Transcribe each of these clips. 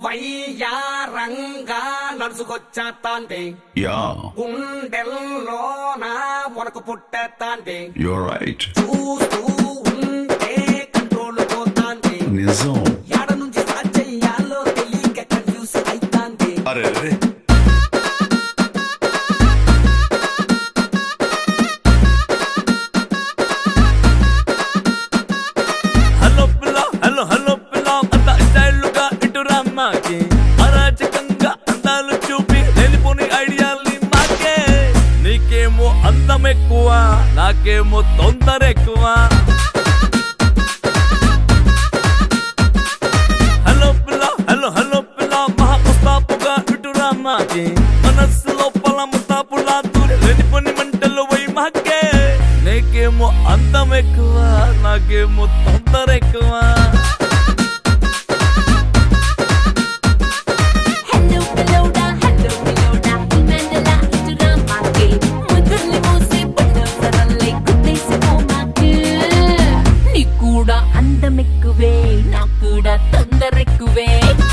వయ్యారంగా నడుచుకొచ్చేస్తాంది Yeah, గుండెల్లో నా వరకు పుట్టేస్తాంది you're right. చూస్తూ ఉంటే కంట్రోల్ పోతాంది నిజం ఎడ నుంచి స్టార్ట్ చెయ్యాలో తెలియక కన్ఫ్యూజ్ అయితాంది అరే అరే హలో పిల్ల హలో హలో పిల్ల అంత స్టైల్గా ఇటు రమ్మాకి అరాచకంగా అందాలు చూపి లేనిపోని ఐడియాల్ని మాకే నీకేమో అందం ఎక్కువ నాకేమో తొందర ఎక్కువ హలో పిల్ల హలో హలో పిల్ల మహా ముస్తాపుగా ఇటు రమ్మాకి మనస్సు లోపల ముస్తాపులా దూరి లేనిపోని మంటలు పోయి మాకే నీకేమో అందం ఎక్కువ నాకేమో తొందర ఎక్కువ హలో పిల్లోడా హలో పిల్లోడా ఇమెందలా ఇటురా మాకే ముద్దుల్ని మోసే పల్లవరల్లై కుట్టేసిపో మాకు నీకు కూడా అందం ఎక్కువే నాకు కూడా తొందర ఎక్కువే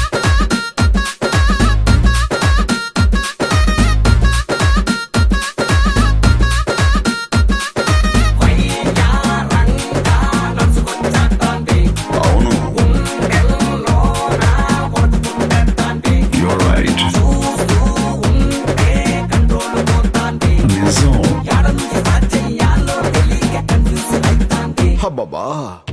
వయ్యారంగా నడుచుకొచ్చేస్తాంది అవును గుండెల్లో నా వరకు పుట్టేస్తాంది you're right. చూస్తూ ఉంటే కంట్రోల్ పోతాంది నిజం ఎడ నుంచి స్టార్ట్ చెయ్యాలో తెలియక కన్ఫ్యూజ్ అయితాంది హబ్బబ్బా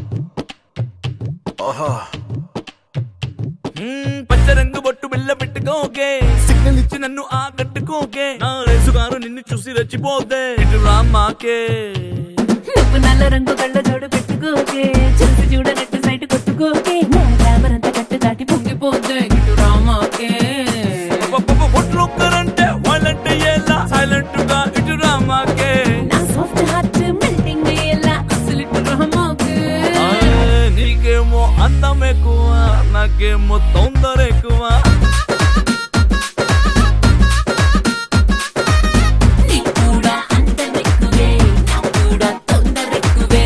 ఆహా మ్మ్, పచ్చరంగు బొట్టు బిల్ల పెట్టుకోకే సిగ్నల్ ఇచ్చి నన్ను ఆకట్టుకోకే నా రేసుగారు నిన్ను చూసి రెచ్చిపోతే ఇటు రామాకే నువ్వు నల్ల రంగు కళ్ళ జోడు పెట్టుకోకే చూసి చూడనట్టు సైట్ కొట్టుకోకే నా గ్లామర్ అంతా కట్టు దాటి పొంగిపోతే ఇటు రామాకే బొట్లు ఒక్కరంటే వాళ్ళంటే ఎలా సైలెంట్ గా ఇటు రామాకే నా సాఫ్ట్ హార్ట్ మెల్టింగ్ అయ్యేలా అసలు ఇటు రామాకే ఆ, నీకేమో అందం ఎక్కువ నాకేమో తొందర ఎక్కువ నీకు కూడా అందం ఎక్కువే నాకు కూడా తొందర ఎక్కువే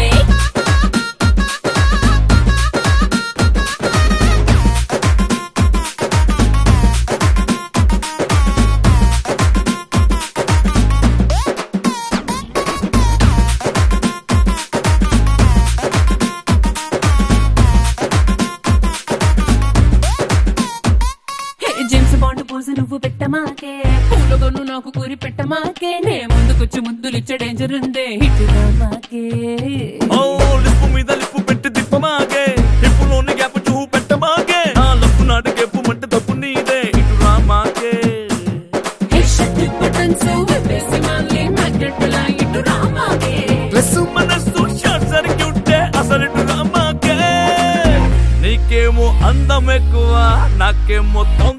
హే జేమ్స్ బాండ్ పోజు నువ్వు పెట్టమాకే పూలగొన్ను నాకు కూరి పెట్టమాకే నే ముందుకొచ్చి ముద్దులిచ్చే డేంజర్ ఉందే ఇటు రామాకే ఓ లిప్పు మీద లిప్పు పెట్టి తిప్పమాగే హిప్పులోని గ్యాప్ చూ పెట్టమాగే నా లప్పు నాటి గెప్పు మంటే తప్పు నీదే ఇటు రామాకే హే షట్టు బటన్స్ విప్పేసి మళ్ళీ magnet లా ఇటు రామాకే ప్లస్ మనస్సు షార్ట్ సర్క్యూట్ అసలు ఇటు రామాకే నీకేమో అందం ఎక్కువ నాకేమో తొందర